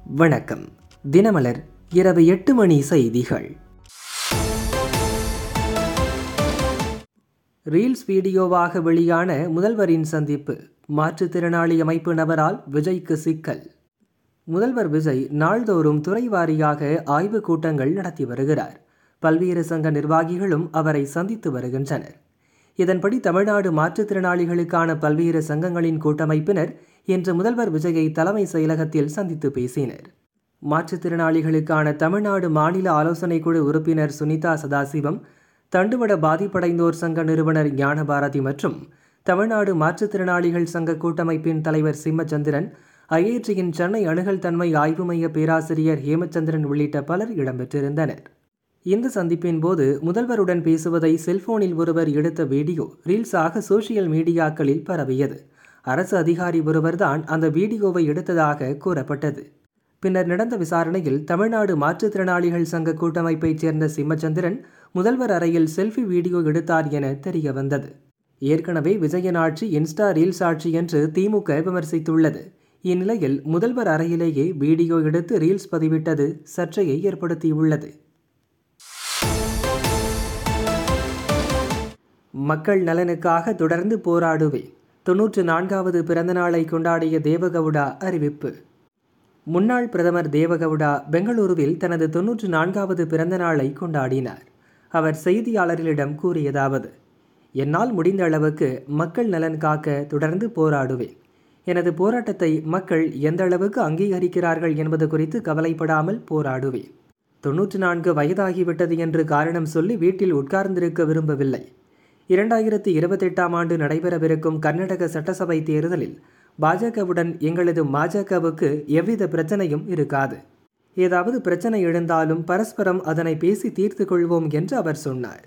வணக்கம் தினமலர் இரவு எட்டு மணி செய்திகள் ரீல்ஸ் வீடியோவாக வெளியான முதல்வரின் சந்திப்பு மாற்றுத்திறனாளி அமைப்பு நபரால் விஜய்க்கு சிக்கல் முதல்வர் விஜய் நாள்தோறும் துறை வாரியாக ஆய்வுக் கூட்டங்கள் நடத்தி வருகிறார் பல்வேறு சங்க நிர்வாகிகளும் அவரை சந்தித்து வருகின்றனர் இதன்படி தமிழ்நாடு மாற்றுத்திறனாளிகளுக்கான பல்வேறு சங்கங்களின் கூட்டமைப்பினர் இன்று முதல்வர் விஜயை தலைமை செயலகத்தில் சந்தித்து பேசினர் மாற்றுத்திறனாளிகளுக்கான தமிழ்நாடு மாநில ஆலோசனைக் குழு உறுப்பினர் சுனிதா சதாசிவம் தண்டுவட பாதிப்படைந்தோர் சங்க நிறுவனர் ஞானபாரதி மற்றும் தமிழ்நாடு மாற்றுத்திறனாளிகள் சங்க கூட்டமைப்பின் தலைவர் சிம்மச்சந்திரன் ஐஐடியின் சென்னை அணுகல் தன்மை ஆய்வு மைய பேராசிரியர் ஹேமச்சந்திரன் உள்ளிட்ட பலர் இடம்பெற்றிருந்தனர் இந்த சந்திப்பின் போது முதல்வருடன் பேசுவதை செல்போனில் ஒருவர் எடுத்த வீடியோ ரீல்ஸாக சோசியல் மீடியாக்களில் பரவியது அரசு அதிகாரி ஒருவர்தான் அந்த வீடியோவை எடுத்ததாக கூறப்பட்டது பின்னர் நடந்த விசாரணையில் தமிழ்நாடு மாற்றுத்திறனாளிகள் சங்க கூட்டமைப்பைச் சேர்ந்த சிம்மச்சந்திரன் முதல்வர் அறையில் செல்ஃபி வீடியோ எடுத்தார் என தெரிய வந்தது ஏற்கனவே விஜயன் ஆட்சி இன்ஸ்டா ரீல்ஸ் ஆட்சி என்று திமுக விமர்சித்துள்ளது இந்நிலையில் முதல்வர் அறையிலேயே வீடியோ எடுத்து ரீல்ஸ் பதிவிட்டது சர்ச்சையை ஏற்படுத்தியுள்ளது மக்கள் நலனுக்காக தொடர்ந்து போராடுவேன் தொன்னூற்று நான்காவது பிறந்தநாளை கொண்டாடிய தேவகவுடா அறிவிப்பு முன்னாள் பிரதமர் தேவகவுடா பெங்களூருவில் தனது தொன்னூற்று நான்காவது பிறந்தநாளை கொண்டாடினார் அவர் செய்தியாளர்களிடம் கூறியதாவது என்னால் முடிந்த அளவுக்கு மக்கள் நலன் காக்க தொடர்ந்து போராடுவேன் எனது போராட்டத்தை மக்கள் எந்த அளவுக்கு அங்கீகரிக்கிறார்கள் என்பது குறித்து கவலைப்படாமல் போராடுவேன் தொன்னூற்று நான்கு வயதாகிவிட்டது என்று காரணம் சொல்லி வீட்டில் உட்கார்ந்திருக்க விரும்பவில்லை இரண்டாயிரத்தி இருபத்தெட்டாம் ஆண்டு நடைபெறவிருக்கும் கர்நாடக சட்டசபை தேர்தலில் பாஜகவுடன் எங்களது மாஜகவுக்கு எவ்வித பிரச்சனையும் இருக்காது ஏதாவது பிரச்சனை எழுந்தாலும் பரஸ்பரம் அதனை பேசி தீர்த்து கொள்வோம் என்று அவர் சொன்னார்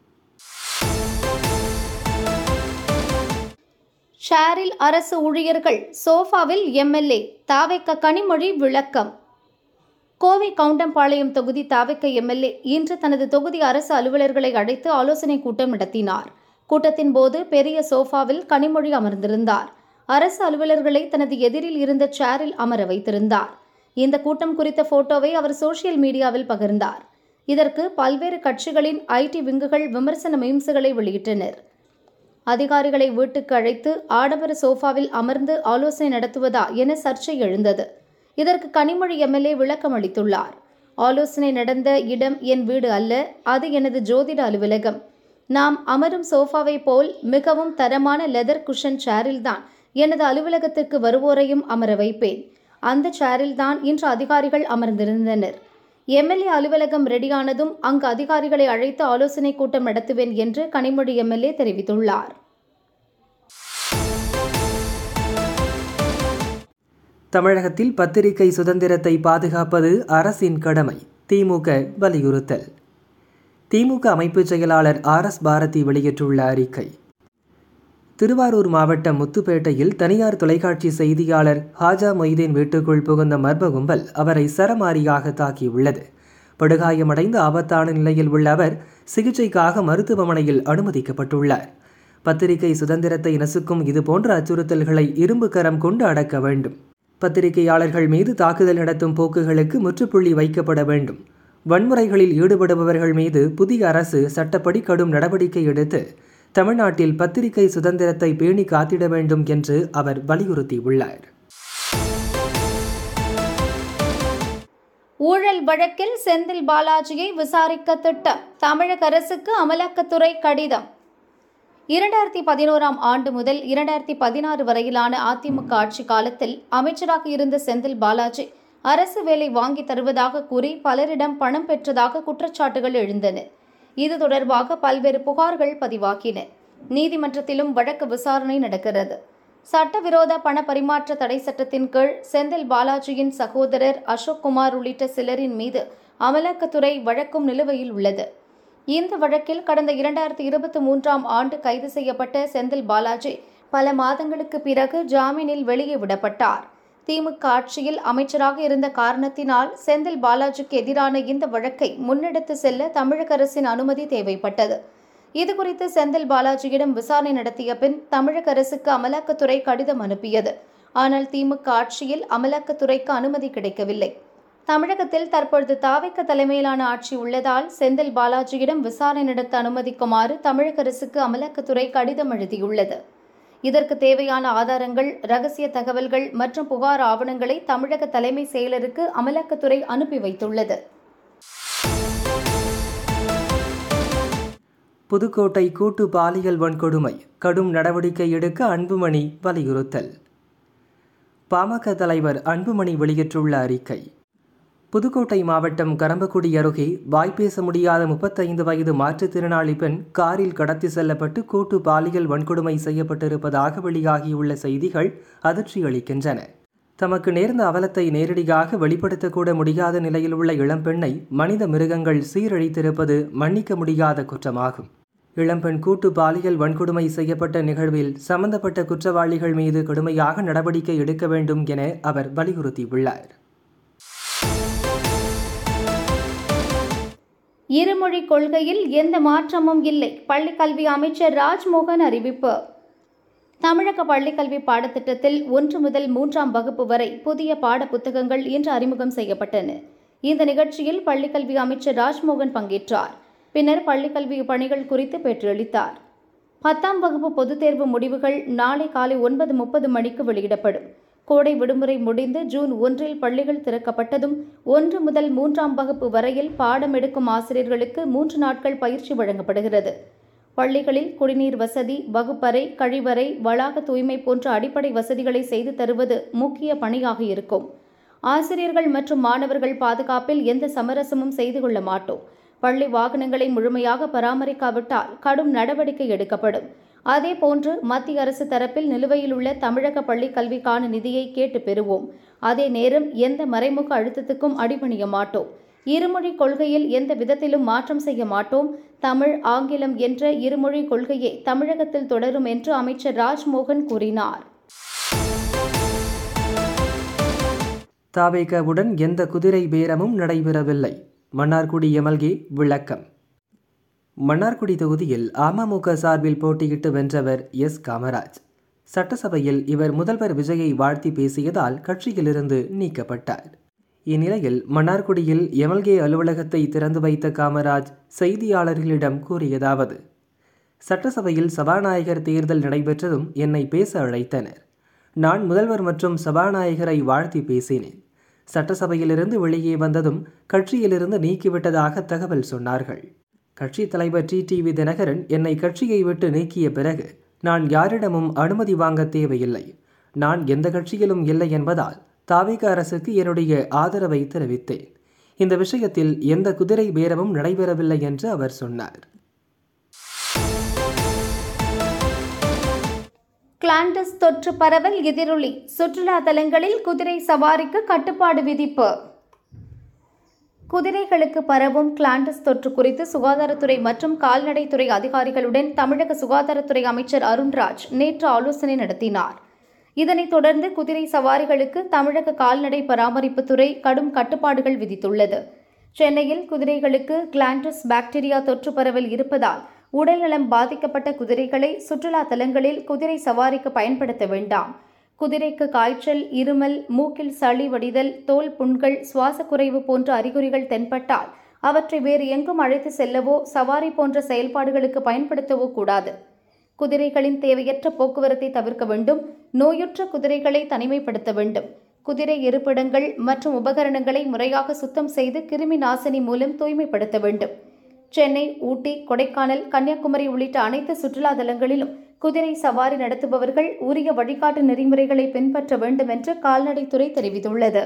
ஷேரில் அரசு ஊழியர்கள் சோஃபாவில் எம்எல்ஏ தாவைக்க கனிமொழி விளக்கம் கோவை கவுண்டம்பாளையம் தொகுதி தாவைக்க எம்எல்ஏ இன்று தனது தொகுதி அரசு அலுவலர்களை அழைத்து ஆலோசனை கூட்டம் நடத்தினார் கூட்டத்தின் போது பெரிய சோஃபாவில் கனிமொழி அமர்ந்திருந்தார் அரசு அலுவலர்களை தனது எதிரில் இருந்த சேரில் அமர வைத்திருந்தார் இந்த கூட்டம் குறித்த போட்டோவை அவர் சோசியல் மீடியாவில் பகிர்ந்தார் இதற்கு பல்வேறு கட்சிகளின் ஐடி விங்குகள் விமர்சன மீம்ஸுகளை வெளியிட்டனர் அதிகாரிகளை வீட்டுக்கு அழைத்து ஆடம்பர சோஃபாவில் அமர்ந்து ஆலோசனை நடத்துவதா என சர்ச்சை எழுந்தது இதற்கு கனிமொழி எம்எல்ஏ விளக்கம் அளித்துள்ளார் ஆலோசனை நடந்த இடம் என் வீடு அல்ல அது எனது ஜோதிட அலுவலகம் நாம் அமரும் சோஃபாவை போல் மிகவும் தரமான லெதர் குஷன் சேரில்தான் எனது அலுவலகத்திற்கு வருவோரையும் அமர வைப்பேன் அந்த சேரில்தான் இன்று அதிகாரிகள் அமர்ந்திருந்தனர் எம்எல்ஏ அலுவலகம் ரெடியானதும் அங்கு அதிகாரிகளை அழைத்து ஆலோசனை கூட்டம் நடத்துவேன் என்று கனிமொழி எம்எல்ஏ தெரிவித்துள்ளார் தமிழகத்தில் பத்திரிகை சுதந்திரத்தை பாதுகாப்பது அரசின் கடமை திமுக வலியுறுத்தல் திமுக அமைப்பு செயலாளர் ஆர் எஸ் பாரதி வெளியிட்டுள்ள அறிக்கை திருவாரூர் மாவட்டம் முத்துப்பேட்டையில் தனியார் தொலைக்காட்சி செய்தியாளர் ஹாஜா மொய்தீன் வீட்டுக்குள் புகுந்த மர்ம கும்பல் அவரை சரமாரியாக தாக்கியுள்ளது படுகாயமடைந்து ஆபத்தான நிலையில் உள்ள அவர் சிகிச்சைக்காக மருத்துவமனையில் அனுமதிக்கப்பட்டுள்ளார் பத்திரிகை சுதந்திரத்தை நசுக்கும் இதுபோன்ற அச்சுறுத்தல்களை இரும்பு கரம் கொண்டு அடக்க வேண்டும் பத்திரிகையாளர்கள் மீது தாக்குதல் நடத்தும் போக்குகளுக்கு முற்றுப்புள்ளி வைக்கப்பட வேண்டும் வன்முறைகளில் ஈடுபடுபவர்கள் மீது புதிய அரசு சட்டப்படி கடும் நடவடிக்கை எடுத்து தமிழ்நாட்டில் பத்திரிகை சுதந்திரத்தை பேணி காத்திட வேண்டும் என்று அவர் வலியுறுத்தியுள்ளார் ஊழல் வழக்கில் செந்தில் பாலாஜியை விசாரிக்க திட்டம் தமிழக அரசுக்கு அமலாக்கத்துறை கடிதம் இரண்டாயிரத்தி பதினோராம் ஆண்டு முதல் இரண்டாயிரத்தி பதினாறு வரையிலான அதிமுக ஆட்சி காலத்தில் அமைச்சராக இருந்த செந்தில் பாலாஜி அரசு வேலை வாங்கி தருவதாக கூறி பலரிடம் பணம் பெற்றதாக குற்றச்சாட்டுகள் எழுந்தன இது தொடர்பாக பல்வேறு புகார்கள் பதிவாகின நீதிமன்றத்திலும் வழக்கு விசாரணை நடக்கிறது சட்டவிரோத பண பரிமாற்ற தடை சட்டத்தின் கீழ் செந்தில் பாலாஜியின் சகோதரர் அசோக் குமார் உள்ளிட்ட சிலரின் மீது அமலாக்கத்துறை வழக்கும் நிலுவையில் உள்ளது இந்த வழக்கில் கடந்த இரண்டாயிரத்தி இருபத்தி மூன்றாம் ஆண்டு கைது செய்யப்பட்ட செந்தில் பாலாஜி பல மாதங்களுக்கு பிறகு ஜாமீனில் வெளியே விடப்பட்டார் திமுக ஆட்சியில் அமைச்சராக இருந்த காரணத்தினால் செந்தில் பாலாஜிக்கு எதிரான இந்த வழக்கை முன்னெடுத்து செல்ல தமிழக அரசின் அனுமதி தேவைப்பட்டது இதுகுறித்து செந்தில் பாலாஜியிடம் விசாரணை நடத்திய பின் தமிழக அரசுக்கு அமலாக்கத்துறை கடிதம் அனுப்பியது ஆனால் திமுக ஆட்சியில் அமலாக்கத்துறைக்கு அனுமதி கிடைக்கவில்லை தமிழகத்தில் தற்பொழுது தாவைக்க தலைமையிலான ஆட்சி உள்ளதால் செந்தில் பாலாஜியிடம் விசாரணை நடத்த அனுமதிக்குமாறு தமிழக அரசுக்கு அமலாக்கத்துறை கடிதம் எழுதியுள்ளது இதற்கு தேவையான ஆதாரங்கள் ரகசிய தகவல்கள் மற்றும் புகார் ஆவணங்களை தமிழக தலைமை செயலருக்கு அமலாக்கத்துறை அனுப்பி வைத்துள்ளது புதுக்கோட்டை கூட்டு பாலியல் வன்கொடுமை கடும் நடவடிக்கை எடுக்க அன்புமணி வலியுறுத்தல் பாமக தலைவர் அன்புமணி வெளியிட்டுள்ள அறிக்கை புதுக்கோட்டை மாவட்டம் கரம்பக்குடி அருகே வாய்ப்பேச முடியாத முப்பத்தைந்து வயது மாற்றுத்திறனாளி பெண் காரில் கடத்தி செல்லப்பட்டு கூட்டு பாலியல் வன்கொடுமை செய்யப்பட்டிருப்பதாக வெளியாகியுள்ள செய்திகள் அதிர்ச்சி அளிக்கின்றன தமக்கு நேர்ந்த அவலத்தை நேரடியாக வெளிப்படுத்தக்கூட முடியாத நிலையில் உள்ள இளம்பெண்ணை மனித மிருகங்கள் சீரழித்திருப்பது மன்னிக்க முடியாத குற்றமாகும் இளம்பெண் கூட்டு பாலியல் வன்கொடுமை செய்யப்பட்ட நிகழ்வில் சம்பந்தப்பட்ட குற்றவாளிகள் மீது கடுமையாக நடவடிக்கை எடுக்க வேண்டும் என அவர் வலியுறுத்தியுள்ளார் இருமொழி கொள்கையில் எந்த மாற்றமும் இல்லை பள்ளிக்கல்வி அமைச்சர் ராஜ்மோகன் அறிவிப்பு தமிழக பள்ளிக்கல்வி பாடத்திட்டத்தில் ஒன்று முதல் மூன்றாம் வகுப்பு வரை புதிய பாட புத்தகங்கள் இன்று அறிமுகம் செய்யப்பட்டன இந்த நிகழ்ச்சியில் பள்ளிக்கல்வி அமைச்சர் ராஜ்மோகன் பங்கேற்றார் பின்னர் பள்ளிக்கல்வி பணிகள் குறித்து பேட்டியளித்தார் பத்தாம் வகுப்பு பொதுத் தேர்வு முடிவுகள் நாளை காலை ஒன்பது முப்பது மணிக்கு வெளியிடப்படும் கோடை விடுமுறை முடிந்து ஜூன் ஒன்றில் பள்ளிகள் திறக்கப்பட்டதும் ஒன்று முதல் மூன்றாம் வகுப்பு வரையில் பாடம் எடுக்கும் ஆசிரியர்களுக்கு மூன்று நாட்கள் பயிற்சி வழங்கப்படுகிறது பள்ளிகளில் குடிநீர் வசதி வகுப்பறை கழிவறை வளாக தூய்மை போன்ற அடிப்படை வசதிகளை செய்து தருவது முக்கிய பணியாக இருக்கும் ஆசிரியர்கள் மற்றும் மாணவர்கள் பாதுகாப்பில் எந்த சமரசமும் செய்து கொள்ள மாட்டோம் பள்ளி வாகனங்களை முழுமையாக பராமரிக்காவிட்டால் கடும் நடவடிக்கை எடுக்கப்படும் அதேபோன்று மத்திய அரசு தரப்பில் நிலுவையில் உள்ள தமிழக பள்ளி கல்விக்கான நிதியை கேட்டு பெறுவோம் அதே நேரம் எந்த மறைமுக அழுத்தத்துக்கும் அடிபணிய மாட்டோம் இருமொழி கொள்கையில் எந்த விதத்திலும் மாற்றம் செய்ய மாட்டோம் தமிழ் ஆங்கிலம் என்ற இருமொழி கொள்கையே தமிழகத்தில் தொடரும் என்று அமைச்சர் ராஜ்மோகன் கூறினார் தாவேகவுடன் எந்த குதிரை பேரமும் நடைபெறவில்லை மன்னார்குடி எம்எல்ஏ விளக்கம் மன்னார்குடி தொகுதியில் அமமுக சார்பில் போட்டியிட்டு வென்றவர் எஸ் காமராஜ் சட்டசபையில் இவர் முதல்வர் விஜயை வாழ்த்தி பேசியதால் கட்சியிலிருந்து நீக்கப்பட்டார் இந்நிலையில் மன்னார்குடியில் எம்எல்ஏ அலுவலகத்தை திறந்து வைத்த காமராஜ் செய்தியாளர்களிடம் கூறியதாவது சட்டசபையில் சபாநாயகர் தேர்தல் நடைபெற்றதும் என்னை பேச அழைத்தனர் நான் முதல்வர் மற்றும் சபாநாயகரை வாழ்த்தி பேசினேன் சட்டசபையிலிருந்து வெளியே வந்ததும் கட்சியிலிருந்து நீக்கிவிட்டதாக தகவல் சொன்னார்கள் கட்சி தலைவர் டி டிவி தினகரன் என்னை கட்சியை விட்டு நீக்கிய பிறகு நான் யாரிடமும் அனுமதி வாங்க தேவையில்லை நான் எந்த கட்சியிலும் இல்லை என்பதால் தாவிக அரசுக்கு என்னுடைய ஆதரவை தெரிவித்தேன் இந்த விஷயத்தில் எந்த குதிரை பேரமும் நடைபெறவில்லை என்று அவர் சொன்னார் கிளாண்டஸ் தொற்று பரவல் எதிரொலி சுற்றுலா தலங்களில் குதிரை சவாரிக்கு கட்டுப்பாடு விதிப்பு குதிரைகளுக்கு பரவும் கிளாண்டஸ் தொற்று குறித்து சுகாதாரத்துறை மற்றும் கால்நடைத்துறை அதிகாரிகளுடன் தமிழக சுகாதாரத்துறை அமைச்சர் அருண்ராஜ் நேற்று ஆலோசனை நடத்தினார் இதனைத் தொடர்ந்து குதிரை சவாரிகளுக்கு தமிழக கால்நடை பராமரிப்புத்துறை கடும் கட்டுப்பாடுகள் விதித்துள்ளது சென்னையில் குதிரைகளுக்கு கிளாண்டஸ் பாக்டீரியா தொற்று பரவல் இருப்பதால் உடல்நலம் பாதிக்கப்பட்ட குதிரைகளை சுற்றுலா தலங்களில் குதிரை சவாரிக்கு பயன்படுத்த வேண்டாம் குதிரைக்கு காய்ச்சல் இருமல் மூக்கில் சளி வடிதல் தோல் புண்கள் சுவாச குறைவு போன்ற அறிகுறிகள் தென்பட்டால் அவற்றை வேறு எங்கும் அழைத்து செல்லவோ சவாரி போன்ற செயல்பாடுகளுக்கு பயன்படுத்தவோ கூடாது குதிரைகளின் தேவையற்ற போக்குவரத்தை தவிர்க்க வேண்டும் நோயுற்ற குதிரைகளை தனிமைப்படுத்த வேண்டும் குதிரை இருப்பிடங்கள் மற்றும் உபகரணங்களை முறையாக சுத்தம் செய்து கிருமி நாசினி மூலம் தூய்மைப்படுத்த வேண்டும் சென்னை ஊட்டி கொடைக்கானல் கன்னியாகுமரி உள்ளிட்ட அனைத்து சுற்றுலா தலங்களிலும் குதிரை சவாரி நடத்துபவர்கள் உரிய வழிகாட்டு நெறிமுறைகளை பின்பற்ற வேண்டும் என்று கால்நடைத்துறை தெரிவித்துள்ளது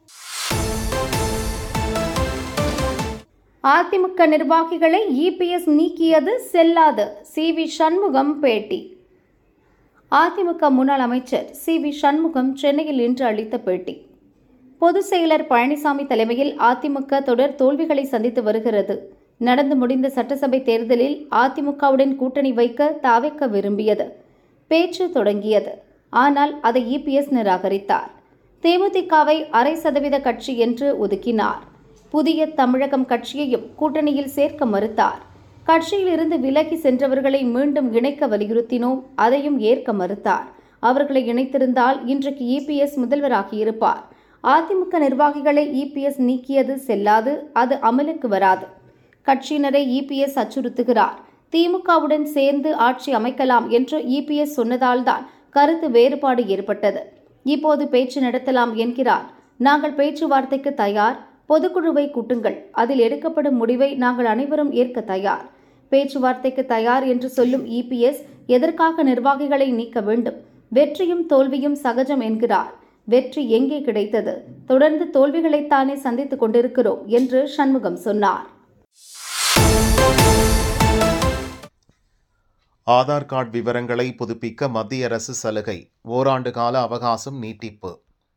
அதிமுக நிர்வாகிகளை இபிஎஸ் நீக்கியது செல்லாது சி வி சண்முகம் பேட்டி அதிமுக முன்னாள் அமைச்சர் சி வி சண்முகம் சென்னையில் இன்று அளித்த பேட்டி பொதுச் செயலர் பழனிசாமி தலைமையில் அதிமுக தொடர் தோல்விகளை சந்தித்து வருகிறது நடந்து முடிந்த சட்டசபை தேர்தலில் அதிமுகவுடன் கூட்டணி வைக்க தாவைக்க விரும்பியது பேச்சு தொடங்கியது ஆனால் அதை இபிஎஸ் நிராகரித்தார் தேமுதிகவை அரை சதவீத கட்சி என்று ஒதுக்கினார் புதிய தமிழகம் கட்சியையும் கூட்டணியில் சேர்க்க மறுத்தார் கட்சியில் இருந்து விலகி சென்றவர்களை மீண்டும் இணைக்க வலியுறுத்தினோம் அதையும் ஏற்க மறுத்தார் அவர்களை இணைத்திருந்தால் இன்றைக்கு இபிஎஸ் முதல்வராகியிருப்பார் அதிமுக நிர்வாகிகளை இபிஎஸ் நீக்கியது செல்லாது அது அமலுக்கு வராது கட்சியினரை இபிஎஸ் அச்சுறுத்துகிறார் திமுகவுடன் சேர்ந்து ஆட்சி அமைக்கலாம் என்று இபிஎஸ் சொன்னதால்தான் கருத்து வேறுபாடு ஏற்பட்டது இப்போது பேச்சு நடத்தலாம் என்கிறார் நாங்கள் பேச்சுவார்த்தைக்கு தயார் பொதுக்குழுவை கூட்டுங்கள் அதில் எடுக்கப்படும் முடிவை நாங்கள் அனைவரும் ஏற்க தயார் பேச்சுவார்த்தைக்கு தயார் என்று சொல்லும் இபிஎஸ் எதற்காக நிர்வாகிகளை நீக்க வேண்டும் வெற்றியும் தோல்வியும் சகஜம் என்கிறார் வெற்றி எங்கே கிடைத்தது தொடர்ந்து தோல்விகளைத்தானே சந்தித்துக் கொண்டிருக்கிறோம் என்று சண்முகம் சொன்னார் ஆதார் கார்டு விவரங்களை புதுப்பிக்க மத்திய அரசு சலுகை ஓராண்டு கால அவகாசம் நீட்டிப்பு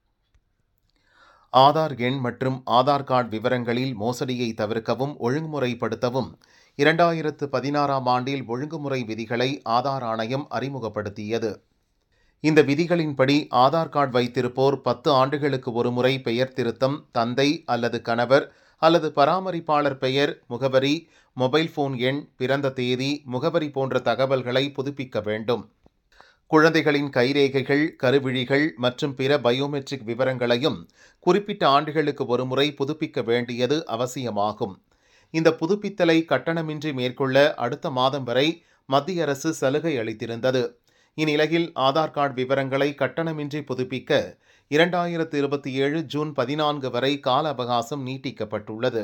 ஆதார் எண் மற்றும் ஆதார் கார்டு விவரங்களில் மோசடியை தவிர்க்கவும் ஒழுங்குமுறைப்படுத்தவும் இரண்டாயிரத்து பதினாறாம் ஆண்டில் ஒழுங்குமுறை விதிகளை ஆதார் ஆணையம் அறிமுகப்படுத்தியது இந்த விதிகளின்படி ஆதார் கார்டு வைத்திருப்போர் பத்து ஆண்டுகளுக்கு ஒருமுறை பெயர் திருத்தம் தந்தை அல்லது கணவர் அல்லது பராமரிப்பாளர் பெயர் முகவரி மொபைல் ஃபோன் எண் பிறந்த தேதி முகவரி போன்ற தகவல்களை புதுப்பிக்க வேண்டும் குழந்தைகளின் கைரேகைகள் கருவிழிகள் மற்றும் பிற பயோமெட்ரிக் விவரங்களையும் குறிப்பிட்ட ஆண்டுகளுக்கு ஒருமுறை புதுப்பிக்க வேண்டியது அவசியமாகும் இந்த புதுப்பித்தலை கட்டணமின்றி மேற்கொள்ள அடுத்த மாதம் வரை மத்திய அரசு சலுகை அளித்திருந்தது இந்நிலையில் ஆதார் கார்டு விவரங்களை கட்டணமின்றி புதுப்பிக்க இரண்டாயிரத்து இருபத்தி ஏழு ஜூன் பதினான்கு வரை கால அவகாசம் நீட்டிக்கப்பட்டுள்ளது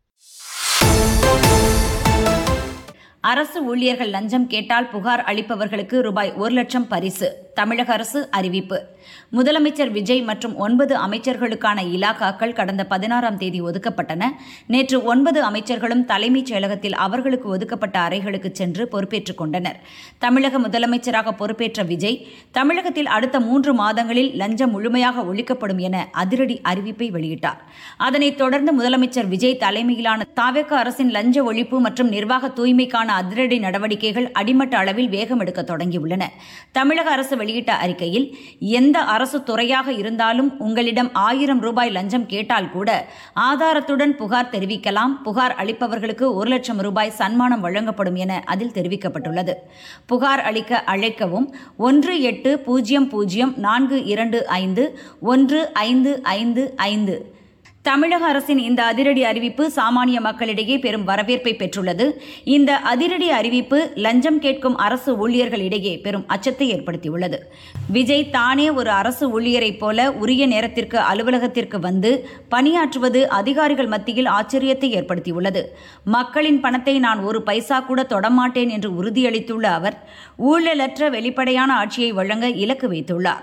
அரசு ஊழியர்கள் லஞ்சம் கேட்டால் புகார் அளிப்பவர்களுக்கு ரூபாய் ஒரு லட்சம் பரிசு தமிழக அரசு அறிவிப்பு முதலமைச்சர் விஜய் மற்றும் ஒன்பது அமைச்சர்களுக்கான இலாக்காக்கள் கடந்த பதினாறாம் தேதி ஒதுக்கப்பட்டன நேற்று ஒன்பது அமைச்சர்களும் தலைமைச் செயலகத்தில் அவர்களுக்கு ஒதுக்கப்பட்ட அறைகளுக்கு சென்று பொறுப்பேற்றுக் கொண்டனர் தமிழக முதலமைச்சராக பொறுப்பேற்ற விஜய் தமிழகத்தில் அடுத்த மூன்று மாதங்களில் லஞ்சம் முழுமையாக ஒழிக்கப்படும் என அதிரடி அறிவிப்பை வெளியிட்டார் அதனைத் தொடர்ந்து முதலமைச்சர் விஜய் தலைமையிலான தாவேக அரசின் லஞ்ச ஒழிப்பு மற்றும் நிர்வாக தூய்மைக்கான அதிரடி நடவடிக்கைகள் அடிமட்ட அளவில் வேகம் எடுக்க தொடங்கியுள்ளன தமிழக அரசு வெளியிட்ட அறிக்கையில் எந்த அரசு துறையாக இருந்தாலும் உங்களிடம் ஆயிரம் ரூபாய் லஞ்சம் கேட்டால் கூட ஆதாரத்துடன் புகார் தெரிவிக்கலாம் புகார் அளிப்பவர்களுக்கு ஒரு லட்சம் ரூபாய் சன்மானம் வழங்கப்படும் என அதில் தெரிவிக்கப்பட்டுள்ளது புகார் அளிக்க அழைக்கவும் ஒன்று எட்டு பூஜ்ஜியம் பூஜ்ஜியம் நான்கு இரண்டு ஐந்து ஒன்று ஐந்து ஐந்து ஐந்து தமிழக அரசின் இந்த அதிரடி அறிவிப்பு சாமானிய மக்களிடையே பெரும் வரவேற்பை பெற்றுள்ளது இந்த அதிரடி அறிவிப்பு லஞ்சம் கேட்கும் அரசு ஊழியர்களிடையே பெரும் அச்சத்தை ஏற்படுத்தியுள்ளது விஜய் தானே ஒரு அரசு ஊழியரைப் போல உரிய நேரத்திற்கு அலுவலகத்திற்கு வந்து பணியாற்றுவது அதிகாரிகள் மத்தியில் ஆச்சரியத்தை ஏற்படுத்தியுள்ளது மக்களின் பணத்தை நான் ஒரு பைசா கூட தொடமாட்டேன் என்று உறுதியளித்துள்ள அவர் ஊழலற்ற வெளிப்படையான ஆட்சியை வழங்க இலக்கு வைத்துள்ளார்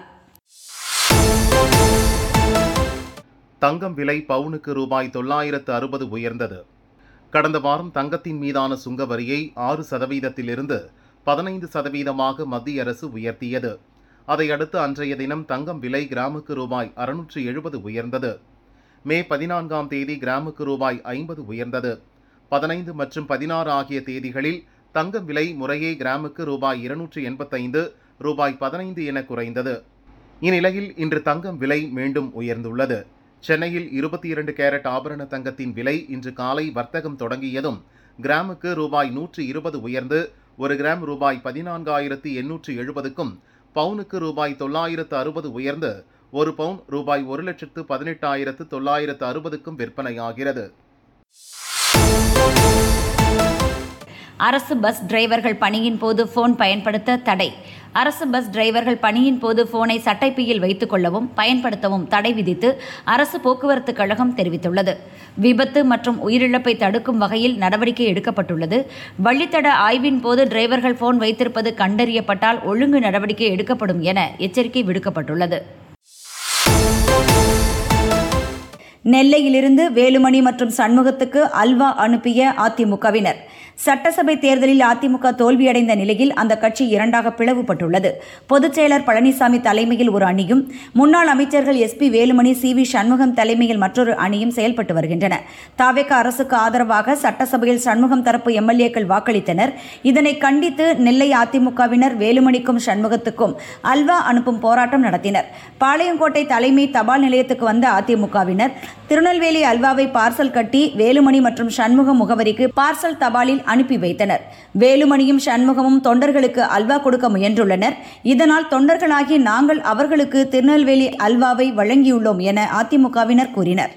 தங்கம் விலை பவுனுக்கு ரூபாய் தொள்ளாயிரத்து அறுபது உயர்ந்தது கடந்த வாரம் தங்கத்தின் மீதான சுங்க வரியை ஆறு சதவீதத்திலிருந்து பதினைந்து சதவீதமாக மத்திய அரசு உயர்த்தியது அதையடுத்து அன்றைய தினம் தங்கம் விலை கிராமுக்கு ரூபாய் அறுநூற்று எழுபது உயர்ந்தது மே பதினான்காம் தேதி கிராமுக்கு ரூபாய் ஐம்பது உயர்ந்தது பதினைந்து மற்றும் பதினாறு ஆகிய தேதிகளில் தங்கம் விலை முறையே கிராமுக்கு ரூபாய் இருநூற்று எண்பத்தைந்து ரூபாய் பதினைந்து என குறைந்தது இந்நிலையில் இன்று தங்கம் விலை மீண்டும் உயர்ந்துள்ளது சென்னையில் இருபத்தி இரண்டு கேரட் ஆபரண தங்கத்தின் விலை இன்று காலை வர்த்தகம் தொடங்கியதும் கிராமுக்கு ரூபாய் நூற்று இருபது உயர்ந்து ஒரு கிராம் ரூபாய் பதினான்காயிரத்து எண்ணூற்று எழுபதுக்கும் பவுனுக்கு ரூபாய் தொள்ளாயிரத்து அறுபது உயர்ந்து ஒரு பவுன் ரூபாய் ஒரு லட்சத்து பதினெட்டாயிரத்து தொள்ளாயிரத்து அறுபதுக்கும் விற்பனையாகிறது அரசு பஸ் டிரைவர்கள் பணியின் போது போன் பயன்படுத்த தடை அரசு பஸ் டிரைவர்கள் பணியின் போது போனை சட்டைப்பையில் வைத்துக் கொள்ளவும் பயன்படுத்தவும் தடை விதித்து அரசு போக்குவரத்து கழகம் தெரிவித்துள்ளது விபத்து மற்றும் உயிரிழப்பை தடுக்கும் வகையில் நடவடிக்கை எடுக்கப்பட்டுள்ளது வழித்தட ஆய்வின் போது டிரைவர்கள் போன் வைத்திருப்பது கண்டறியப்பட்டால் ஒழுங்கு நடவடிக்கை எடுக்கப்படும் என எச்சரிக்கை விடுக்கப்பட்டுள்ளது நெல்லையிலிருந்து வேலுமணி மற்றும் சண்முகத்துக்கு அல்வா அனுப்பிய அதிமுகவினர் சட்டசபை தேர்தலில் அதிமுக தோல்வியடைந்த நிலையில் அந்த கட்சி இரண்டாக பிளவுபட்டுள்ளது பொதுச் செயலர் பழனிசாமி தலைமையில் ஒரு அணியும் முன்னாள் அமைச்சர்கள் S P Velumani C V Shanmugam தலைமையில் மற்றொரு அணியும் செயல்பட்டு வருகின்றன தாவேக அரசுக்கு ஆதரவாக சட்டசபையில் சண்முகம் தரப்பு எம்எல்ஏக்கள் வாக்களித்தனர் இதனை கண்டித்து நெல்லை அதிமுகவினர் வேலுமணிக்கும் சண்முகத்துக்கும் அல்வா அனுப்பும் போராட்டம் நடத்தினர் பாளையங்கோட்டை தலைமை தபால் நிலையத்துக்கு வந்த அதிமுகவினர் திருநெல்வேலி அல்வாவை பார்சல் கட்டி வேலுமணி மற்றும் சண்முகம் முகவரிக்கு பார்சல் தபாலில் அனுப்பி வைத்தனர் வேலுமணியும் சண்முகமும் தொண்டர்களுக்கு அல்வா கொடுக்க முயன்றுள்ளனர் இதனால் தொண்டர்களாகி நாங்கள் அவர்களுக்கு திருநெல்வேலி அல்வாவை வழங்கியுள்ளோம் என அதிமுகவினர் கூறினர்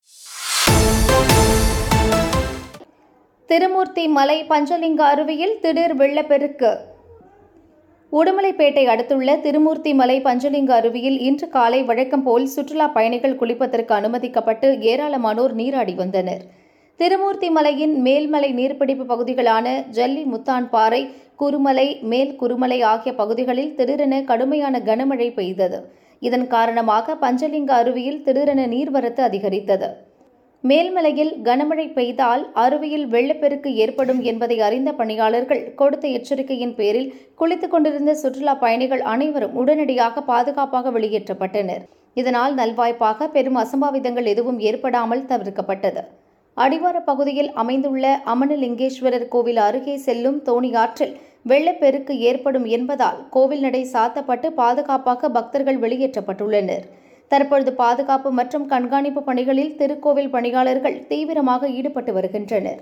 திருமூர்த்தி மலை பஞ்சலிங்க அருவியில் திடீர் வெள்ளப்பெருக்கு உடுமலைப்பேட்டை அடுத்துள்ள திருமூர்த்தி மலை பஞ்சலிங்க அருவியில் இன்று காலை வழக்கம் போல் சுற்றுலா பயணிகள் குளிப்பதற்கு அனுமதிக்கப்பட்டு ஏராளமானோர் நீராடி வந்தனர் திருமூர்த்தி மலையின் மேல்மலை நீர்பிடிப்பு பகுதிகளான ஜல்லி முத்தான் பாறை குருமலை மேல் குருமலை ஆகிய பகுதிகளில் திடீரென கடுமையான கனமழை பெய்தது இதன் காரணமாக பஞ்சலிங்க அருவியில் திடீரென நீர்வரத்து அதிகரித்தது மேல்மலையில் கனமழை பெய்தால் அருவியில் வெள்ளப்பெருக்கு ஏற்படும் என்பதை அறிந்த பணியாளர்கள் கொடுத்த எச்சரிக்கையின் பேரில் குளித்துக் கொண்டிருந்த சுற்றுலா பயணிகள் அனைவரும் உடனடியாக பாதுகாப்பாக வெளியேற்றப்பட்டனர் இதனால் நல்வாய்ப்பாக பெரும் அசம்பாவிதங்கள் எதுவும் ஏற்படாமல் தவிர்க்கப்பட்டது அடிவார பகுதியில் அமைந்துள்ள அமனலிங்கேஸ்வரர் கோவில் அருகே செல்லும் தோணியாற்றில் வெள்ளப்பெருக்கு ஏற்படும் என்பதால் கோவில் நடை சாத்தப்பட்டு பாதுகாப்பாக பக்தர்கள் வெளியேற்றப்பட்டுள்ளனர் தற்பொழுது பாதுகாப்பு மற்றும் கண்காணிப்பு பணிகளில் திருக்கோவில் பணியாளர்கள் தீவிரமாக ஈடுபட்டு வருகின்றனர்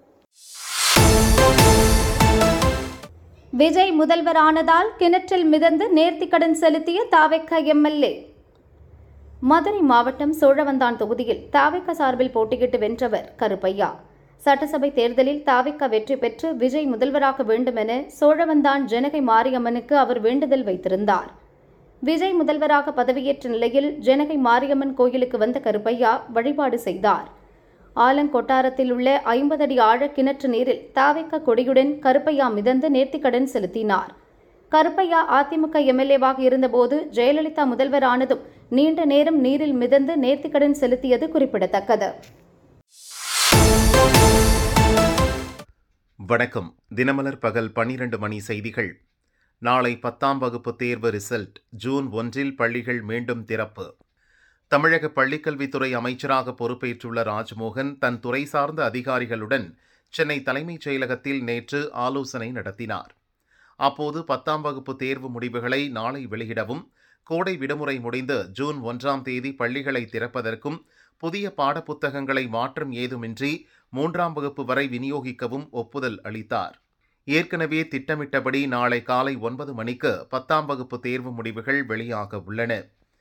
விஜய் முதல்வரானதால் கிணற்றில் மிதந்து நேர்த்திக்கடன் செலுத்திய தாவெக்க எம்எல்ஏ மதுரை மாவட்டம் சோழவந்தான் தொகுதியில் தாவிக்க சார்பில் போட்டியிட்டு வென்றவர் கருப்பையா சட்டசபை தேர்தலில் தாவிக்க வெற்றி பெற்று விஜய் முதல்வராக வேண்டுமென சோழவந்தான் ஜனகை மாரியம்மனுக்கு அவர் வேண்டுதல் வைத்திருந்தார் விஜய் முதல்வராக பதவியேற்ற நிலையில் ஜனகை மாரியம்மன் கோயிலுக்கு வந்த கருப்பையா வழிபாடு செய்தார் ஆலங்கொட்டாரத்தில் உள்ள ஐம்பது அடி ஆழ கிணற்று நீரில் தாவிக்க கொடியுடன் கருப்பையா மிதந்து நேர்த்திக்கடன் செலுத்தினார் கருப்பையா அதிமுக எம்எல்ஏவாக இருந்தபோது ஜெயலலிதா முதல்வர் ஆனதும் நீண்ட நேரம் நீரில் மிதந்து நேர்த்திக்கடன் செலுத்தியது குறிப்பிடத்தக்கது வணக்கம் தினமலர் பகல் பன்னிரண்டு மணி செய்திகள் நாளை பத்தாம் வகுப்பு தேர்வு ரிசல்ட் ஜூன் ஒன்றில் பள்ளிகள் மீண்டும் திறப்பு தமிழக பள்ளிக்கல்வித்துறை அமைச்சராக பொறுப்பேற்றுள்ள ராஜ்மோகன் தன் துறை சார்ந்த அதிகாரிகளுடன் சென்னை தலைமைச் செயலகத்தில் நேற்று ஆலோசனை நடத்தினார் அப்போது பத்தாம் வகுப்பு தேர்வு முடிவுகளை நாளை வெளியிடவும் கோடை விடுமுறை முடிந்து ஜூன் ஒன்றாம் தேதி பள்ளிகளை திறப்பதற்கும் புதிய பாடப்புத்தகங்களை மாற்றம் ஏதுமின்றி மூன்றாம் வகுப்பு வரை விநியோகிக்கவும் ஒப்புதல் அளித்தார் ஏற்கனவே திட்டமிட்டபடி நாளை காலை ஒன்பது மணிக்கு பத்தாம் வகுப்பு தேர்வு முடிவுகள் வெளியாக உள்ளன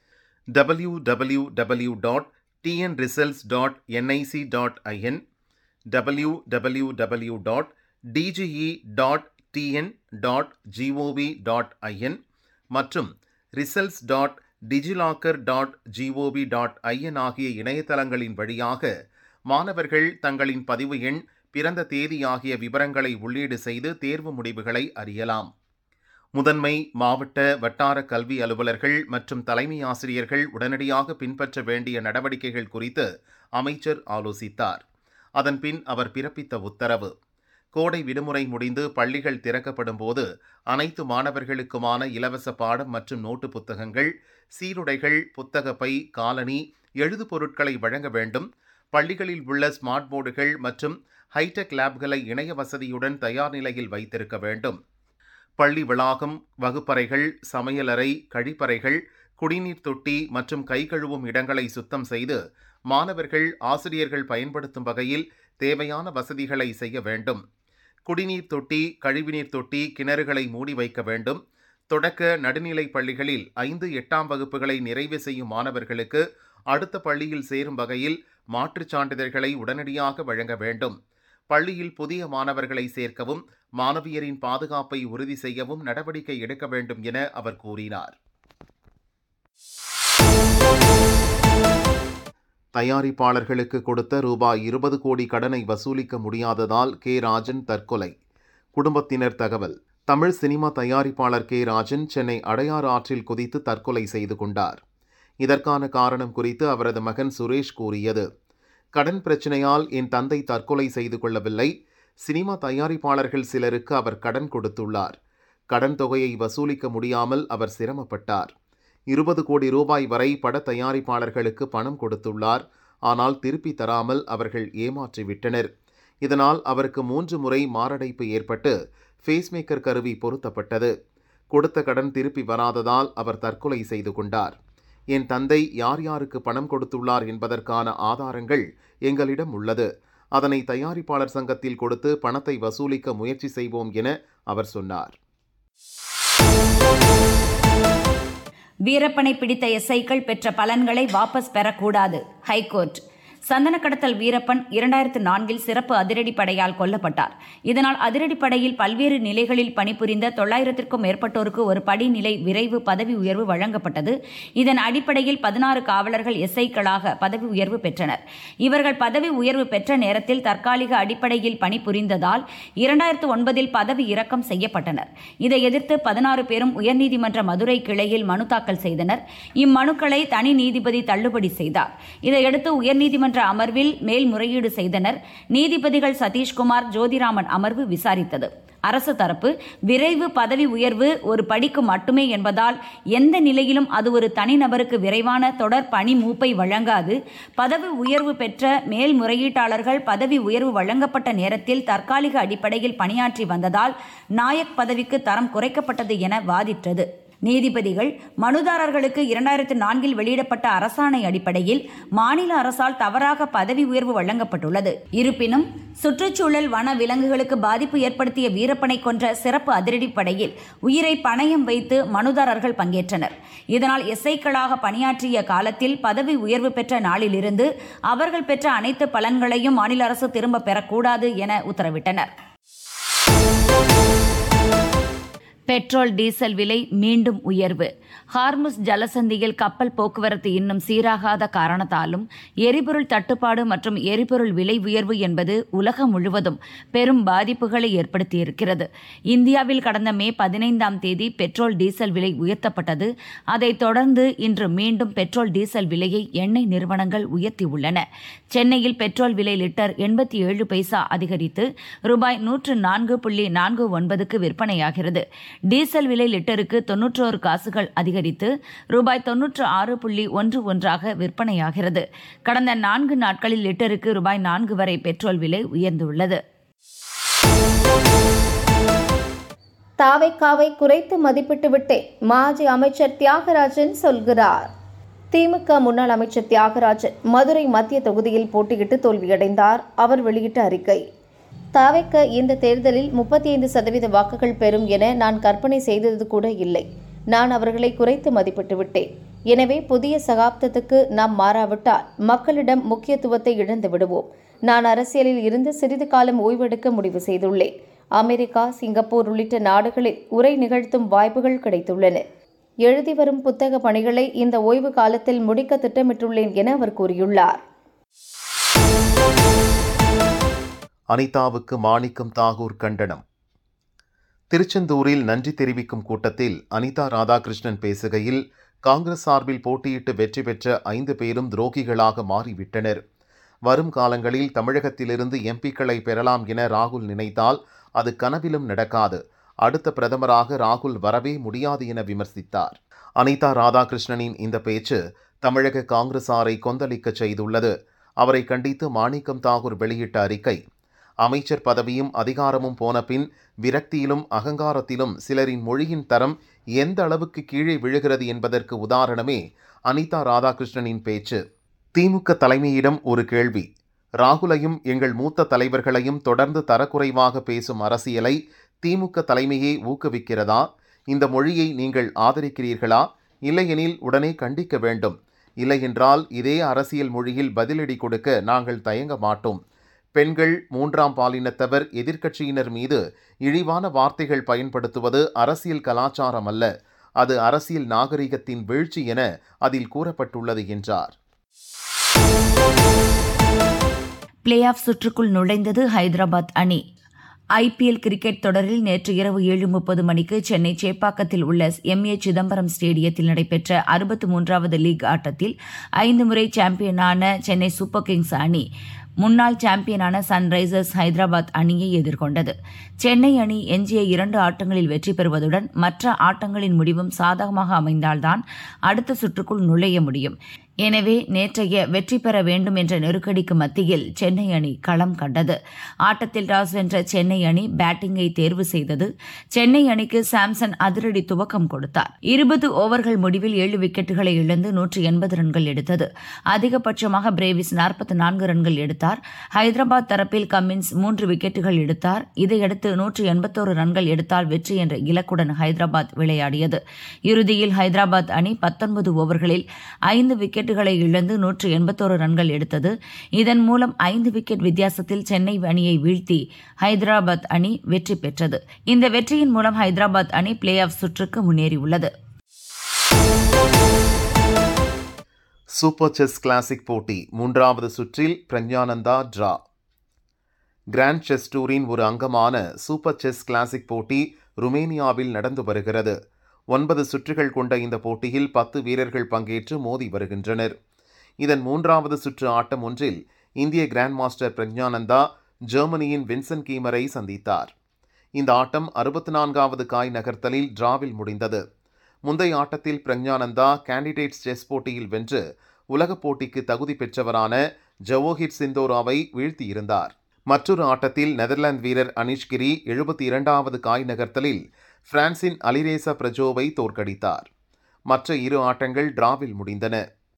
W W W dot T N results dot N I C dot I N W W W dot D G E dot T N dot G O V dot I N மற்றும் results dot DigiLocker dot G O V dot I N ஆகிய இணையதளங்களின் வழியாக மாணவர்கள் தங்களின் பதிவு எண் பிறந்த தேதி ஆகிய விவரங்களை உள்ளீடு செய்து தேர்வு முடிவுகளை அறியலாம் முதன்மை மாவட்ட வட்டார கல்வி அலுவலர்கள் மற்றும் தலைமை ஆசிரியர்கள் உடனடியாக பின்பற்ற வேண்டிய நடவடிக்கைகள் குறித்து அமைச்சர் ஆலோசித்தார் அதன்பின் அவர் பிறப்பித்த உத்தரவு கோடை விடுமுறை முடிந்து பள்ளிகள் திறக்கப்படும் போது அனைத்து மாணவர்களுக்குமான இலவச பாடம் மற்றும் நோட்டு புத்தகங்கள் சீருடைகள் புத்தக பை காலனி எழுது பொருட்களை வழங்க வேண்டும் பள்ளிகளில் உள்ள ஸ்மார்ட் போர்டுகள் மற்றும் ஹைடெக் லேப்களை இணைய வசதியுடன் தயார் நிலையில் வைத்திருக்க வேண்டும் பள்ளி வளாகம் வகுப்பறைகள் சமையலறை கழிப்பறைகள் குடிநீர் தொட்டி மற்றும் கை கழுவும் இடங்களை சுத்தம் செய்து மாணவர்கள் ஆசிரியர்கள் பயன்படுத்தும் வகையில் தேவையான வசதிகளை செய்ய வேண்டும் குடிநீர் தொட்டி கழிவுநீர் தொட்டி கிணறுகளை மூடி வைக்க வேண்டும் தொடக்க நடுநிலை பள்ளிகளில் ஐந்து எட்டாம் வகுப்புகளை நிறைவு செய்யும் மாணவர்களுக்கு அடுத்த பள்ளியில் சேரும் வகையில் மாற்றுச் சான்றிதழ்களை உடனடியாக வழங்க வேண்டும் பள்ளியில் புதிய மாணவர்களை சேர்க்கவும் மாணவியரின் பாதுகாப்பை உறுதி செய்யவும் நடவடிக்கை எடுக்க வேண்டும் என அவர் கூறினார் தயாரிப்பாளர்களுக்கு கொடுத்த ரூபாய் இருபது கோடி கடனை வசூலிக்க முடியாததால் கே ராஜன் தற்கொலை குடும்பத்தினர் தகவல் தமிழ் சினிமா தயாரிப்பாளர் கே ராஜன் சென்னை அடையாறு ஆற்றில் குதித்து தற்கொலை செய்து கொண்டார் இதற்கான காரணம் குறித்து அவரது மகன் சுரேஷ் கூறியது கடன் பிரச்சனையால் என் தந்தை தற்கொலை செய்து கொள்ளவில்லை சினிமா தயாரிப்பாளர்கள் சிலருக்கு அவர் கடன் கொடுத்துள்ளார் கடன் தொகையை வசூலிக்க முடியாமல் அவர் சிரமப்பட்டார் இருபது கோடி ரூபாய் வரை பட தயாரிப்பாளர்களுக்கு பணம் கொடுத்துள்ளார் ஆனால் திருப்பி தராமல் அவர்கள் ஏமாற்றிவிட்டனர் இதனால் அவருக்கு மூன்று முறை மாரடைப்பு ஏற்பட்டு ஃபேஸ்மேக்கர் கருவி பொருத்தப்பட்டது கொடுத்த கடன் திருப்பி வராததால் அவர் தற்கொலை செய்து கொண்டார் என் தந்தை யார் யாருக்கு பணம் கொடுத்துள்ளார் என்பதற்கான ஆதாரங்கள் எங்களிடம் உள்ளது அதனை தயாரிப்பாளர் சங்கத்தில் கொடுத்து பணத்தை வசூலிக்க முயற்சி செய்வோம் என அவர் சொன்னார் வீரப்பனை பிடித்த எஸ்ஐக்கள் பெற்ற பலன்களை வாபஸ் பெறக்கூடாது ஹைகோர்ட் சந்தன கடத்தல் வீரப்பன் இரண்டாயிரத்து நான்கில் சிறப்பு அதிரடிப்படையால் கொல்லப்பட்டார் இதனால் அதிரடிப்படையில் பல்வேறு நிலைகளில் பணிபுரிந்த தொள்ளாயிரத்திற்கும் மேற்பட்டோருக்கு ஒரு படிநிலை விரைவு பதவி உயர்வு வழங்கப்பட்டது இதன் அடிப்படையில் பதினாறு காவலர்கள் எஸ்ஐக்களாக பதவி உயர்வு பெற்றனர் இவர்கள் பதவி உயர்வு பெற்ற நேரத்தில் தற்காலிக அடிப்படையில் பணிபுரிந்ததால் இரண்டாயிரத்து ஒன்பதில் பதவி இறக்கம் செய்யப்பட்டனர் இதை எதிர்த்து பதினாறு பேரும் உயர்நீதிமன்ற மதுரை கிளையில் மனு தாக்கல் செய்தனர் இம்மனுக்களை தனி நீதிபதி தள்ளுபடி செய்தார் இதையடுத்து உயர்நீதிமன்ற அமர்வில் மேல்முறையீடு செய்தனர் நீதிபதிகள் சதீஷ்குமார் ஜோதிராமன் அமர்வு விசாரித்தது அரசு தரப்பு விரைவு பதவி உயர்வு ஒரு படிக்கு மட்டுமே என்பதால் எந்த நிலையிலும் அது ஒரு தனிநபருக்கு விரைவான தொடர் பணி மூப்பை வழங்காது பதவி உயர்வு பெற்ற மேல்முறையீட்டாளர்கள் பதவி உயர்வு வழங்கப்பட்ட நேரத்தில் தற்காலிக அடிப்படையில் பணியாற்றி வந்ததால் நாயக் பதவிக்கு தரம் குறைக்கப்பட்டது என வாதிட்டது நீதிபதிகள் மனுதாரர்களுக்கு இரண்டாயிரத்து நான்கில் வெளியிடப்பட்ட அரசாணை அடிப்படையில் மாநில அரசால் தவறாக பதவி உயர்வு வழங்கப்பட்டுள்ளது இருப்பினும் சுற்றுச்சூழல் வன விலங்குகளுக்கு பாதிப்பு ஏற்படுத்திய வீரப்பனை கொன்ற சிறப்பு அதிரடிப்படையில் உயிரை பணயம் வைத்து மனுதாரர்கள் பங்கேற்றனர் இதனால் எஸ்ஐக்களாக பணியாற்றிய காலத்தில் பதவி உயர்வு பெற்ற நாளிலிருந்து அவர்கள் பெற்ற அனைத்து பலன்களையும் மாநில அரசு திரும்ப பெறக்கூடாது என உத்தரவிட்டனர் பெட்ரோல் டீசல் விலை மீண்டும் உயர்வு ஹார்முஸ் ஜலசந்தியில் கப்பல் போக்குவரத்து இன்னும் சீராகாத காரணத்தாலும் எரிபொருள் தட்டுப்பாடு மற்றும் எரிபொருள் விலை உயர்வு என்பது உலகம் முழுவதும் பெரும் பாதிப்புகளை ஏற்படுத்தியிருக்கிறது இந்தியாவில் கடந்த மே பதினைந்தாம் தேதி பெட்ரோல் டீசல் விலை உயர்த்தப்பட்டது அதைத் தொடர்ந்து இன்று மீண்டும் பெட்ரோல் டீசல் விலையை எண்ணெய் நிறுவனங்கள் உயர்த்தியுள்ளன சென்னையில் பெட்ரோல் விலை லிட்டர் எண்பத்தி ஏழு பைசா அதிகரித்து ரூபாய் நூற்று நான்கு புள்ளி நான்கு ஒன்பதுக்கு விற்பனையாகிறது டீசல் விலை லிட்டருக்கு தொன்னூற்றோரு காசுகள் அதிகரித்து ரூபாய் தொன்னூற்று ஆறு புள்ளி ஒன்று ஒன்றாக விற்பனையாகிறது கடந்த நான்கு நாட்களில் லிட்டருக்கு ரூபாய் நான்கு வரை பெட்ரோல் விலை உயர்ந்துள்ளது தாவைக்காவை குறைத்து மதிப்பிட்டு விட்டேன் மாஜி அமைச்சர் தியாகராஜன் சொல்கிறார் திமுக முன்னாள் அமைச்சர் தியாகராஜன் மதுரை மத்திய தொகுதியில் போட்டியிட்டு தோல்வியடைந்தார் அவர் வெளியிட்ட அறிக்கை தாவைக்க இந்த தேர்தலில் முப்பத்தி ஐந்து சதவீத வாக்குகள் பெறும் என நான் கற்பனை செய்தது கூட இல்லை நான் அவர்களை குறைத்து மதிப்பிட்டு விட்டேன் எனவே புதிய சகாப்தத்துக்கு நாம் மாறாவிட்டால் மக்களிடம் முக்கியத்துவத்தை இழந்து விடுவோம் நான் அரசியலில் இருந்து சிறிது காலம் ஓய்வெடுக்க முடிவு செய்துள்ளேன் அமெரிக்கா சிங்கப்பூர் உள்ளிட்ட நாடுகளில் உரை நிகழ்த்தும் வாய்ப்புகள் கிடைத்துள்ளன எழுதி வரும் புத்தக பணிகளை இந்த ஓய்வு காலத்தில் முடிக்க திட்டமிட்டுள்ளேன் என அவர் கூறியுள்ளார் அனிதாவுக்கு மாணிக்கம் தாகூர் கண்டனம் திருச்செந்தூரில் நன்றி தெரிவிக்கும் கூட்டத்தில் அனிதா ராதாகிருஷ்ணன் பேசுகையில் காங்கிரஸ் சார்பில் போட்டியிட்டு வெற்றி பெற்ற ஐந்து பேரும் துரோகிகளாக மாறிவிட்டனர் வரும் காலங்களில் தமிழகத்திலிருந்து எம்பிக்களை பெறலாம் என ராகுல் நினைத்தால் அது கனவிலும் நடக்காது அடுத்த பிரதமராக ராகுல் வரவே முடியாது என விமர்சித்தார் அனிதா ராதாகிருஷ்ணனின் இந்த பேச்சு தமிழக காங்கிரசாரை கொந்தளிக்கச் செய்துள்ளது அவரை கண்டித்து மாணிக்கம் தாகூர் வெளியிட்ட அறிக்கை அமைச்சர் பதவியும் அதிகாரமும் போன பின் விரக்தியிலும் அகங்காரத்திலும் சிலரின் மொழியின் தரம் எந்த அளவுக்கு கீழே விழுகிறது என்பதற்கு உதாரணமே அனிதா ராதாகிருஷ்ணனின் பேச்சு திமுக தலைமையிடம் ஒரு கேள்வி ராகுலையும் எங்கள் மூத்த தலைவர்களையும் தொடர்ந்து தரக்குறைவாக பேசும் அரசியலை திமுக தலைமையே ஊக்குவிக்கிறதா இந்த மொழியை நீங்கள் ஆதரிக்கிறீர்களா இல்லையெனில் உடனே கண்டிக்க வேண்டும் இல்லையென்றால் இதே அரசியல் மொழியில் பதிலடி கொடுக்க நாங்கள் தயங்க மாட்டோம் பெண்கள் மூன்றாம் பாலினத்தவர் எதிர்க்கட்சியினர் மீது இழிவான வார்த்தைகள் பயன்படுத்துவது அரசியல் கலாச்சாரம் அல்ல அது அரசியல் நாகரிகத்தின் வீழ்ச்சி என அதில் கூறப்பட்டுள்ளது என்றார் பிளே ஆஃப் சுற்றுக்குள் நுழைந்தது ஹைதராபாத் அணி ஐபிஎல் கிரிக்கெட் தொடரில் நேற்று இரவு ஏழு முப்பது மணிக்கு சென்னை சேப்பாக்கத்தில் உள்ள எம்ஏ சிதம்பரம் ஸ்டேடியத்தில் நடைபெற்ற அறுபத்து மூன்றாவது லீக் ஆட்டத்தில் ஐந்து முறை சாம்பியனான சென்னை சூப்பர் கிங்ஸ் அணி முன்னாள் சாம்பியனான சன்ரைசர்ஸ் ஹைதராபாத் அணியை எதிர்கொண்டது சென்னை அணி எஞ்சிய இரண்டு ஆட்டங்களில் வெற்றி பெறுவதுடன் மற்ற ஆட்டங்களின் முடிவும் சாதகமாக அமைந்தால்தான் அடுத்த சுற்றுக்குள் நுழைய முடியும் எனவே நேற்றைய வெற்றி பெற வேண்டும் என்ற நெருக்கடிக்கு மத்தியில் சென்னை அணி களம் கண்டது ஆட்டத்தில் டாஸ் வென்ற சென்னை அணி பேட்டிங்கை தேர்வு செய்தது சென்னை அணிக்கு சாம்சன் அதிரடி துவக்கம் கொடுத்தார் இருபது ஓவர்கள் முடிவில் ஏழு விக்கெட்டுகளை இழந்து நூற்றி எண்பது ரன்கள் எடுத்தது அதிகபட்சமாக பிரேவிஸ் நாற்பத்தி நான்கு ரன்கள் எடுத்தார் ஹைதராபாத் தரப்பில் கம்மின்ஸ் மூன்று விக்கெட்டுகள் எடுத்தார் இதையடுத்து நூற்றி எண்பத்தோரு ரன்கள் எடுத்தால் வெற்றி என்ற இலக்குடன் ஹைதராபாத் விளையாடியது இறுதியில் ஹைதராபாத் அணி பத்தொன்பது ஓவர்களில் ஐந்து விக்கெட்டுகளை இழந்து நூற்று எண்பத்தோரு ரன்கள் எடுத்தது இதன் மூலம் ஐந்து விக்கெட் வித்தியாசத்தில் சென்னை அணியை வீழ்த்தி ஹைதராபாத் அணி வெற்றி பெற்றது இந்த வெற்றியின் மூலம் ஹைதராபாத் அணி பிளே ஆஃப் சுற்றுக்கு முன்னேறியுள்ளது சூப்பர் செஸ் கிளாசிக் போட்டி மூன்றாவது சுற்றில் பிரக்ஞானந்தா டிரா கிராண்ட் செஸ் டூரின் ஒரு அங்கமான சூப்பர் செஸ் கிளாசிக் போட்டி ருமேனியாவில் நடந்து வருகிறது ஒன்பது சுற்றுகள் கொண்ட இந்த போட்டியில் பத்து வீரர்கள் பங்கேற்று மோதி வருகின்றனர் இதன் மூன்றாவது சுற்று ஆட்டம் ஒன்றில் இந்திய கிராண்ட் மாஸ்டர் பிரக்ஞானந்தா ஜெர்மனியின் வின்சன் கீமரை சந்தித்தார் இந்த ஆட்டம் அறுபத்தி நான்காவது காய் நகர்த்தலில் டிராவில் முடிந்தது முந்தைய ஆட்டத்தில் பிரக்ஞானந்தா கேண்டிடேட்ஸ் செஸ் போட்டியில் வென்று உலகப் போட்டிக்கு தகுதி பெற்றவரான ஜவோஹிர் சிந்தோராவை வீழ்த்தியிருந்தார் மற்றொரு ஆட்டத்தில் நெதர்லாந்து வீரர் அனிஷ்கிரி எழுபத்தி இரண்டாவது காய் நகர்த்தலில் பிரான்சின் அலிரேசா பிரஜோவை தோற்கடித்தார் மற்ற இரு ஆட்டங்கள் டிராவில் முடிந்தன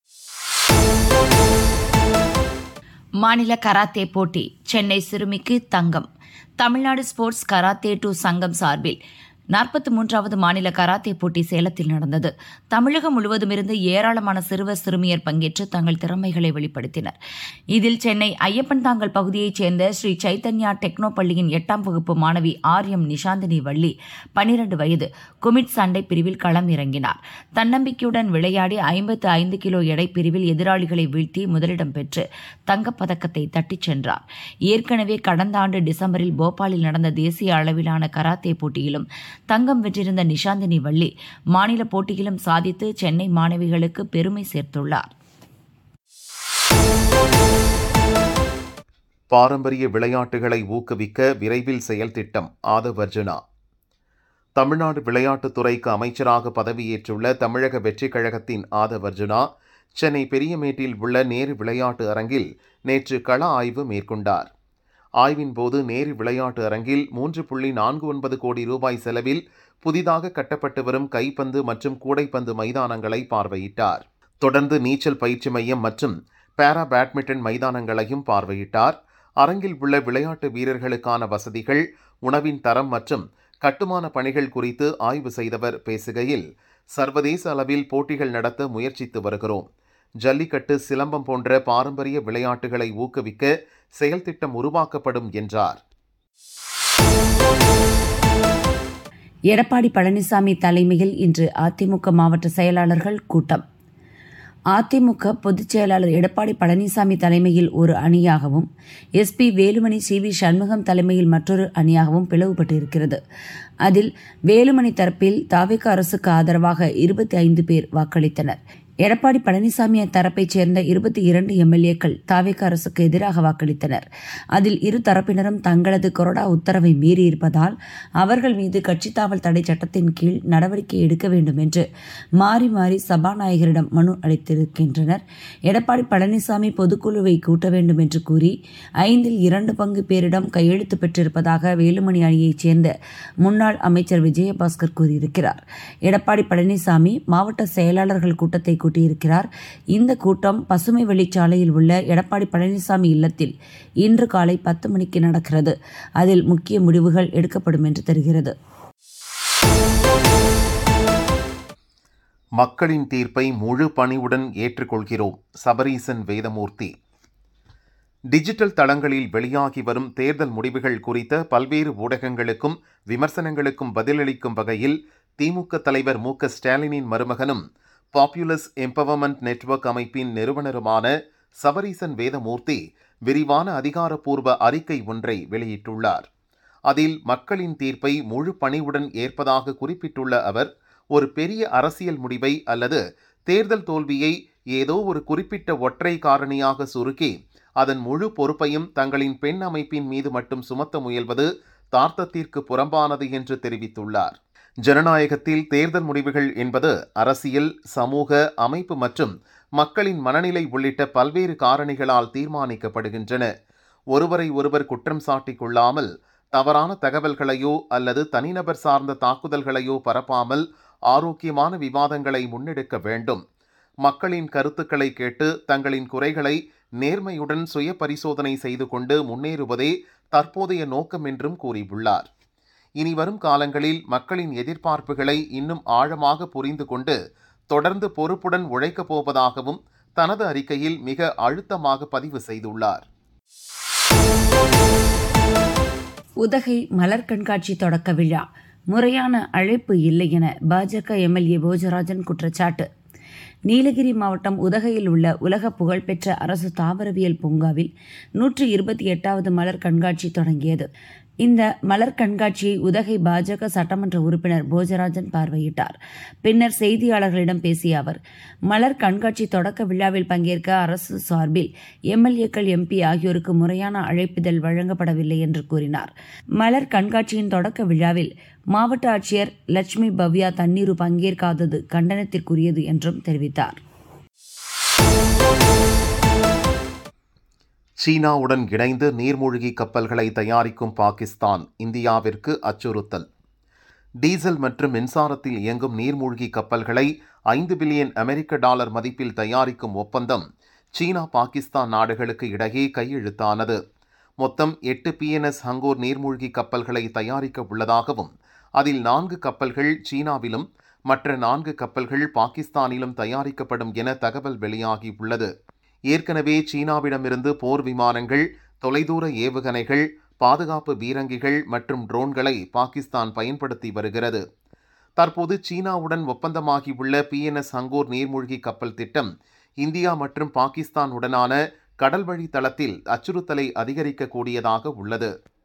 மாநில கராத்தே போட்டி சென்னை சிறுமிக்கு தங்கம் தமிழ்நாடு ஸ்போர்ட்ஸ் கராத்தே டூ சங்கம் சார்பில் நாற்பத்தி மூன்றாவது மாநில கராத்தே போட்டி சேலத்தில் நடந்தது தமிழகம் முழுவதுமிருந்து ஏராளமான சிறுவர் சிறுமியர் பங்கேற்று தங்கள் திறமைகளை வெளிப்படுத்தினர் இதில் சென்னை ஐயப்பன் தாங்கல் பகுதியைச் சேர்ந்த ஸ்ரீ சைத்தன்யா டெக்னோ பள்ளியின் எட்டாம் வகுப்பு மாணவி ஆர் எம் நிஷாந்தினி வள்ளி பனிரண்டு வயது குமிட் சண்டை பிரிவில் களம் இறங்கினார் தன்னம்பிக்கையுடன் விளையாடி ஐம்பத்து ஐந்து கிலோ எடை பிரிவில் எதிராளிகளை வீழ்த்தி முதலிடம் பெற்று தங்கப்பதக்கத்தை தட்டிச் சென்றார் ஏற்கனவே கடந்த ஆண்டு டிசம்பரில் போபாலில் நடந்த தேசிய அளவிலான கராத்தே போட்டியிலும் தங்கம் வென்றிருந்த நிஷாந்தினி வள்ளி மாநில போட்டியிலும் சாதித்து சென்னை மாணவிகளுக்கு பெருமை சேர்த்துள்ளார் பாரம்பரிய விளையாட்டுகளை ஊக்குவிக்க விரைவில் செயல் திட்டம் ஆதவர்ஜுனா தமிழ்நாடு விளையாட்டுத்துறைக்கு அமைச்சராக பதவியேற்றுள்ள தமிழக வெற்றிக் கழகத்தின் ஆதவர்ஜுனா சென்னை பெரியமேட்டில் உள்ள நேரு விளையாட்டு அரங்கில் நேற்று கள ஆய்வு மேற்கொண்டார் ஆய்வின் போது நேரு விளையாட்டு அரங்கில் மூன்று புள்ளி நான்கு ஒன்பது கோடி ரூபாய் செலவில் புதிதாக கட்டப்பட்டு வரும் கைப்பந்து மற்றும் கூடைப்பந்து மைதானங்களை பார்வையிட்டார் தொடர்ந்து நீச்சல் பயிற்சி மையம் மற்றும் பாரா பேட்மிண்டன் மைதானங்களையும் பார்வையிட்டார் அரங்கில் உள்ள விளையாட்டு வீரர்களுக்கான வசதிகள் உணவின் தரம் மற்றும் கட்டுமான பணிகள் குறித்து ஆய்வு செய்தவர் பேசுகையில் சர்வதேச அளவில் போட்டிகள் நடத்த முயற்சித்து வருகிறோம் ஜல்லிக்கட்டு சிலம்பம் போன்ற பாரம்பரிய விளையாட்டுகளை ஊக்குவிக்க செயல் திட்டம் உருவாக்கப்படும் என்றார் எடப்பாடி பழனிசாமி தலைமையில் இன்று அதிமுக மாவட்ட செயலாளர்கள் கூட்டம் அதிமுக பொதுச் செயலாளர் எடப்பாடி பழனிசாமி தலைமையில் ஒரு அணியாகவும் S P Velumani C V Shanmugam தலைமையில் மற்றொரு அணியாகவும் பிளவுபட்டு இருக்கிறது அதில் வேலுமணி தரப்பில் தாவிக அரசுக்கு ஆதரவாக இருபத்தி ஐந்து பேர் வாக்களித்தனர் எடப்பாடி பழனிசாமி தரப்பைச் சேர்ந்த இருபத்தி இரண்டு எம்எல்ஏக்கள் தாவேக அரசுக்கு எதிராக வாக்களித்தனர் அதில் இரு தரப்பினரும் தங்களது கொறடா உத்தரவை மீறியிருப்பதால் அவர்கள் மீது கட்சித்தாவல் தடை சட்டத்தின் கீழ் நடவடிக்கை எடுக்க வேண்டும் என்று மாறி மாறி சபாநாயகரிடம் மனு அளித்திருக்கின்றனர் எடப்பாடி பழனிசாமி பொதுக்குழுவை கூட்ட வேண்டும் என்று கூறி ஐந்தில் இரண்டு பங்கு பேரிடம் கையெழுத்து பெற்றிருப்பதாக வேலுமணி அணியைச் சேர்ந்த முன்னாள் அமைச்சர் விஜயபாஸ்கர் கூறியிருக்கிறார் எடப்பாடி பழனிசாமி மாவட்ட செயலாளர்கள் கூட்டத்தை கூட்டியிருக்கிறார் இந்த கூட்டம் பசுமை வெளிச்சாலையில் உள்ள எடப்பாடி பழனிசாமி இல்லத்தில் இன்று காலை பத்து மணிக்கு நடக்கிறது அதில் முக்கிய முடிவுகள் எடுக்கப்படும் என்று தெரிகிறது மக்களின் தீர்ப்பை முழு பணிவுடன் ஏற்றுக்கொள்கிறோம் சபரீசன் வேதமூர்த்தி டிஜிட்டல் தளங்களில் வெளியாகி வரும் தேர்தல் முடிவுகள் குறித்த பல்வேறு ஊடகங்களுக்கும் விமர்சனங்களுக்கும் பதிலளிக்கும் வகையில் திமுக தலைவர் மு க ஸ்டாலினின் மருமகனும் பாப்புலஸ் எம்பவர்மெண்ட் நெட்வொர்க் அமைப்பின் நிறுவனருமான சபரீசன் வேதமூர்த்தி விரிவான அதிகாரப்பூர்வ அறிக்கை ஒன்றை வெளியிட்டுள்ளார் அதில் மக்களின் தீர்ப்பை முழு பணிவுடன் ஏற்பதாக குறிப்பிட்டுள்ள அவர் ஒரு பெரிய அரசியல் முடிவை அல்லது தேர்தல் தோல்வியை ஏதோ ஒரு குறிப்பிட்ட ஒற்றை காரணியாக சுருக்கி அதன் முழு பொறுப்பையும் தங்களின் பெண் அமைப்பின் மீது மட்டும் சுமத்த முயல்வது தார்த்தத்திற்கு புறம்பானது என்று தெரிவித்துள்ளார் ஜனநாயகத்தில் தேர்தல் முடிவுகள் என்பது அரசியல் சமூக அமைப்பு மற்றும் மக்களின் மனநிலை உள்ளிட்ட பல்வேறு காரணிகளால் தீர்மானிக்கப்படுகின்றன ஒருவரை ஒருவர் குற்றம் சாட்டிக் கொள்ளாமல் தவறான தகவல்களையோ அல்லது தனிநபர் சார்ந்த தாக்குதல்களையோ பரப்பாமல் ஆரோக்கியமான விவாதங்களை முன்னெடுக்க வேண்டும் மக்களின் கருத்துக்களை கேட்டு தங்களின் குறைகளை நேர்மையுடன் சுய பரிசோதனை செய்து கொண்டு முன்னேறுவதே தற்போதைய நோக்கம் என்றும் கூறியுள்ளார் இனி வரும் காலங்களில் மக்களின் எதிர்பார்ப்புகளை இன்னும் ஆழமாக புரிந்து கொண்டு தொடர்ந்து பொறுப்புடன் உழைக்கப் போவதாகவும் தனது அறிக்கையில் மிக அழுத்தமாக பதிவு செய்துள்ளார் உதகை மலர் கண்காட்சி தொடக்க விழா முறையான அழைப்பு இல்லை என பாஜக எம்எல்ஏ போஜராஜன் குற்றச்சாட்டு நீலகிரி மாவட்டம் உதகையில் உள்ள உலக புகழ்பெற்ற அரசு தாவரவியல் பூங்காவில் நூற்றி இருபத்தி எட்டாவது மலர் கண்காட்சி தொடங்கியது இந்த மலர் கண்காட்சியை உதகை பாஜக சட்டமன்ற உறுப்பினர் போஜராஜன் பார்வையிட்டார் பின்னர் செய்தியாளர்களிடம் பேசிய அவர் மலர் கண்காட்சி தொடக்க விழாவில் பங்கேற்க அரசு சார்பில் எம்எல்ஏக்கள் எம்பி ஆகியோருக்கு முறையான அழைப்பிதழ் வழங்கப்படவில்லை என்று கூறினார் மலர் கண்காட்சியின் தொடக்க விழாவில் மாவட்ட ஆட்சியர் லட்சுமி பவ்யா தண்ணீரு பங்கேற்காதது கண்டனத்திற்குரியது என்றும் தெரிவித்தார் சீனாவுடன் இணைந்து நீர்மூழ்கி கப்பல்களை தயாரிக்கும் பாகிஸ்தான் இந்தியாவிற்கு அச்சுறுத்தல் டீசல் மற்றும் மின்சாரத்தில் இயங்கும் நீர்மூழ்கி கப்பல்களை ஐந்து பில்லியன் அமெரிக்க டாலர் மதிப்பில் தயாரிக்கும் ஒப்பந்தம் சீனா பாகிஸ்தான் நாடுகளுக்கு இடையே கையெழுத்தானது மொத்தம் எட்டு பிஎன்எஸ் ஹங்கோர் நீர்மூழ்கி கப்பல்களை தயாரிக்க உள்ளதாகவும் அதில் நான்கு கப்பல்கள் சீனாவிலும் மற்ற நான்கு கப்பல்கள் பாகிஸ்தானிலும் தயாரிக்கப்படும் என தகவல் வெளியாகியுள்ளது ஏற்கனவே சீனாவிடமிருந்து போர் விமானங்கள் தொலைதூர ஏவுகணைகள் பாதுகாப்பு பீரங்கிகள் மற்றும் ட்ரோன்களை பாகிஸ்தான் பயன்படுத்தி வருகிறது தற்போது சீனாவுடன் ஒப்பந்தமாகியுள்ள பிஎன்எஸ் ஹங்கோர் நீர்மூழ்கி கப்பல் திட்டம் இந்தியா மற்றும் பாகிஸ்தான் உடனான கடல்வழி தளத்தில் அச்சுறுத்தலை அதிகரிக்கக்கூடியதாக உள்ளது